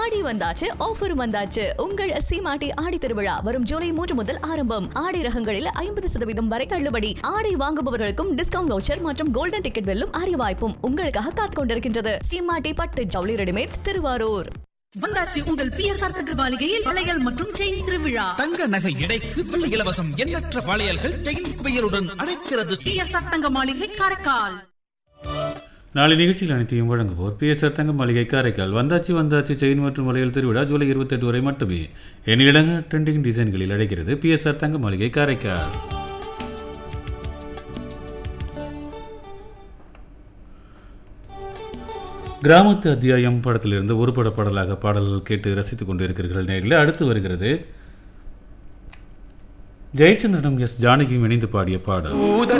ஆடி வந்தாச்சு ஆஃபர் வந்தாச்சு உங்கள் சீமாட்டி ஆடி திருவிழா வரும் ஜூலை மூன்று முதல் ஆரம்பம் ஆடை ரகங்களில் ஐம்பது சதவீதம் வரை தள்ளுபடி ஆடை வாங்குபவர்களுக்கும் டிஸ்கவுண்ட் வவுச்சர் மற்றும் கோல்டன் டிக்கெட் வெல்லும் அரிய வாய்ப்பும் உங்களுக்காக காத்துக் கொண்டிருக்கின்றது சீமாட்டி பட்டு ஜவுளி ரெடிமேட்ஸ் திருவாரூர் வந்தாச்சு உங்கள் பிஎஸ்ஆர் தகவலிகையில் வளையல் மற்றும் செயின் திருவிழா தங்க நகை எடைக்கு வெள்ளி இலவசம் எண்ணற்ற வளையல்கள் செயின் குவியலுடன் அழைக்கிறது பிஎஸ்ஆர் தங்க மாளிகை காரைக்கால் நாளை நிகழ்ச்சியில் அனைத்தையும் வழங்குவோர் பிஎஸ்ஆர் தங்க மளிகை காரைக்கால் வந்தாச்சு வந்தாச்சு செயின் மற்றும் வளையல் திருவிழா ஜூலை இருபத்தெட்டு வரை மட்டுமே எண்ணிலங்க ட்ரெண்டிங் டிசைன்களில் அடைக்கிறது பிஎஸ்ஆர் தங்க மளிகை காரைக்கால் கிராமத்து அத்தியாயம் படத்திலிருந்து ஒரு பட பாடலாக பாடல்கள் கேட்டு ரசித்துக் கொண்டிருக்கிறீர்கள் நேர்களே அடுத்து வருகிறது ஜெயச்சந்திரனும் எஸ் ஜானகியும் இணைந்து பாடிய பாடல்